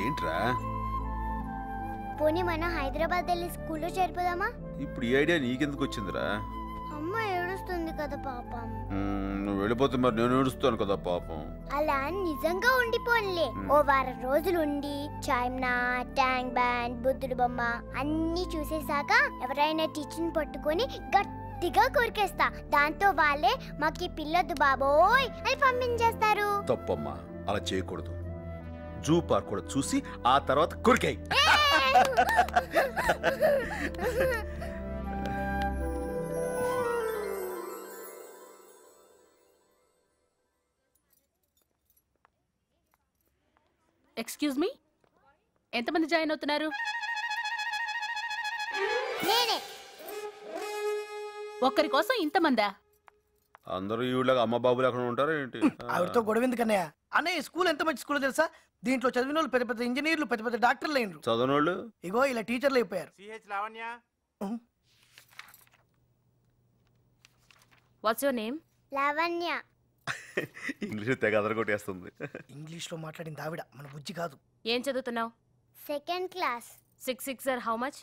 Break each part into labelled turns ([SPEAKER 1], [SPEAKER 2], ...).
[SPEAKER 1] ఏంట్రా
[SPEAKER 2] పోనీ మనం హైదరాబాద్ వెళ్ళి స్కూల్లో చేరిపోదామా
[SPEAKER 1] ఇప్పుడు ఈ ఐడియా నీకెందుకు వచ్చిందిరా
[SPEAKER 2] అమ్మ ఏడుస్తుంది కదా పాపం
[SPEAKER 1] మ్మ్, నువ్వు వెళ్ళిపోతే మరి నేను ఏడుస్తాను కదా పాపం
[SPEAKER 2] అలా నిజంగా ఉండిపోన్లే ఓ వారం రోజులు ఉండి చాయ్నా ట్యాంక్ బ్యాండ్ బుద్ధుడు బొమ్మ అన్ని చూసేశాక ఎవరైనా టీచర్ని పట్టుకొని గట్టిగా కొరికేస్తా దాంతో వాళ్ళే మాకి పిల్లొద్దు బాబోయ్ అని పంపించేస్తారు
[SPEAKER 1] తప్పమ్మా అలా చేయకూడదు జూ పార్క్ కూడా చూసి ఆ తర్వాత కొరికాయి
[SPEAKER 3] ఎక్స్క్యూజ్ మీ ఎంతమంది జాయిన్ అవుతున్నారు
[SPEAKER 2] నేనే
[SPEAKER 3] ఒక్కరి కోసం ఇంతమందా
[SPEAKER 1] అందరూ ఈవిడలాగా అమ్మ బాబులు అక్కడ ఉంటారా ఏంటి
[SPEAKER 4] ఆవిడతో గొడవ ఎందుకన్నయ్య అన్నయ్య ఈ స్కూల్ ఎంత మంచి స్కూల్ తెలుసా దీంట్లో చదివిన వాళ్ళు పెద్ద పెద్ద ఇంజనీర్లు పెద్ద పెద్ద డాక్టర్లు అయినరు
[SPEAKER 1] చదవనోళ్ళు
[SPEAKER 4] ఇగో ఇలా టీచర్లు అయిపోయారు
[SPEAKER 3] what's your name
[SPEAKER 2] Lavanya
[SPEAKER 1] English తెగ అదరగొట్టేస్తుంది
[SPEAKER 4] ఇంగ్లీష్ లో మాట్లాడింది ఆవిడ మన బుజ్జి కాదు
[SPEAKER 3] ఏం చదువుతున్నావు
[SPEAKER 2] సెకండ్ క్లాస్
[SPEAKER 3] సిక్స్ సిక్స్ ఆర్ హౌ మచ్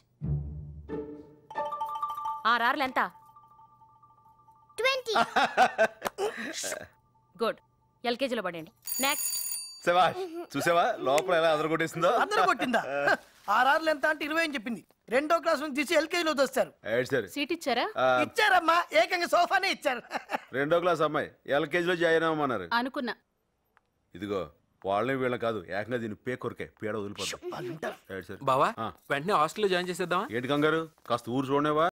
[SPEAKER 3] ఆర్ఆర్లు ఎంత
[SPEAKER 2] ట్వంటీ
[SPEAKER 3] గుడ్ ఎల్కేజీలో పడండి నెక్స్ట్
[SPEAKER 1] శభాష్ చూసావా లోపల ఎలా అదరగొట్టేసిందో
[SPEAKER 4] అందరూ కొట్టిందా ఆర్ఆర్లు ఎంత అంటే ఇరవై అని చెప్పింది రెండో క్లాస్ నుంచి తీసి ఎల్కేజీలో తోస్తారు
[SPEAKER 1] ఏడు సరే
[SPEAKER 3] సీట్ ఇచ్చారా
[SPEAKER 1] ఆ,
[SPEAKER 4] ఇచ్చారమ్మా ఏకంగా సోఫానే ఇచ్చారు
[SPEAKER 1] రెండో క్లాస్ అమ్మాయి ఎల్కేజీలో జాయిన్ అవ్వమన్నారు
[SPEAKER 3] అనుకున్నా
[SPEAKER 1] ఇదిగో వాళ్ళని వీళ్ళని కాదు ఏకంగా దీన్ని పే కొరికే పేడ వదిలిపోతాం
[SPEAKER 4] వాళ్ళు ఉంటారు
[SPEAKER 1] ఏడు సరే
[SPEAKER 5] బావా
[SPEAKER 1] ఆ.
[SPEAKER 5] వెంటనే హాస్టల్లో జాయిన్ చేసేద్దామా
[SPEAKER 1] ఏంటి కంగారు కాస్త ఊరు చూడనేవా